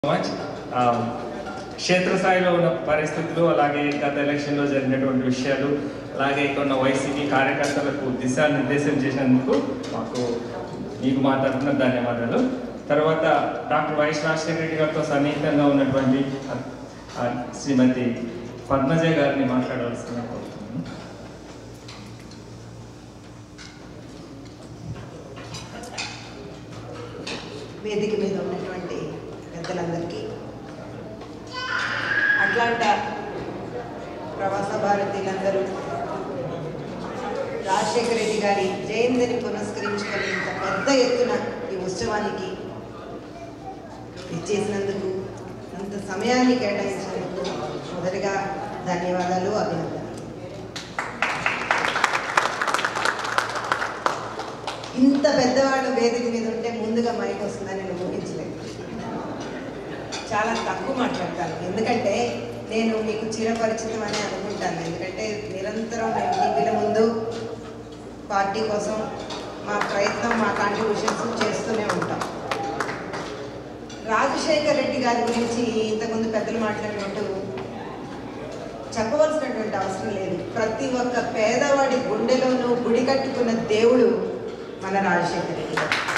much క్షేత్రస్థాయిలో ఉన్న పరిస్థితులు అలాగే గత ఎలక్షన్లో జరిగినటువంటి విషయాలు అలాగే ఇక్కడ ఉన్న వైసీపీ కార్యకర్తలకు దిశానిర్దేశం చేసినందుకు మాకు మీకు మా తరఫున ధన్యవాదాలు తర్వాత డాక్టర్ వైఎస్ రాజశేఖర రెడ్డి గారితో సన్నిహితంగా ఉన్నటువంటి ఆ, శ్రీమతి పద్మజ గారిని మాట్లాడవలసిన కోరుతున్నాను వేదిక మీద ఉన్నటువంటి పెద్దలందరికీ అట్లాంటా ప్రవాస భారతీయులందరూ రాజశేఖర రెడ్డి గారి జయంతిని పురస్కరించుకొని ఇంత పెద్ద ఎత్తున ఈ ఉత్సవానికి ఇచ్చేసినందుకు అంత సమయాన్ని కేటాయించినందుకు మొదటిగా ధన్యవాదాలు అభినందనలు ఇంత పెద్దవాళ్ళు వేదిక మీద ఉంటే ముందుగా మైక్ వస్తుందని నేను ఊహించలేదు చాలా తక్కువ మాట్లాడతాను ఎందుకంటే నేను మీకు చిరపరిచితం అని అనుకుంటాను ఎందుకంటే నిరంతరం మేము టీవీల ముందు పార్టీ కోసం మా ప్రయత్నం మా కాంట్రిబ్యూషన్స్ చేస్తూనే ఉంటాం రాజశేఖర్ రెడ్డి గారి గురించి ఇంతకుముందు పెద్దలు మాట్లాడినట్టు చెప్పవలసినటువంటి అవసరం లేదు ప్రతి ఒక్క పేదవాడి గుండెలోనూ గుడి కట్టుకున్న దేవుడు మన రాజశేఖర రెడ్డి గారు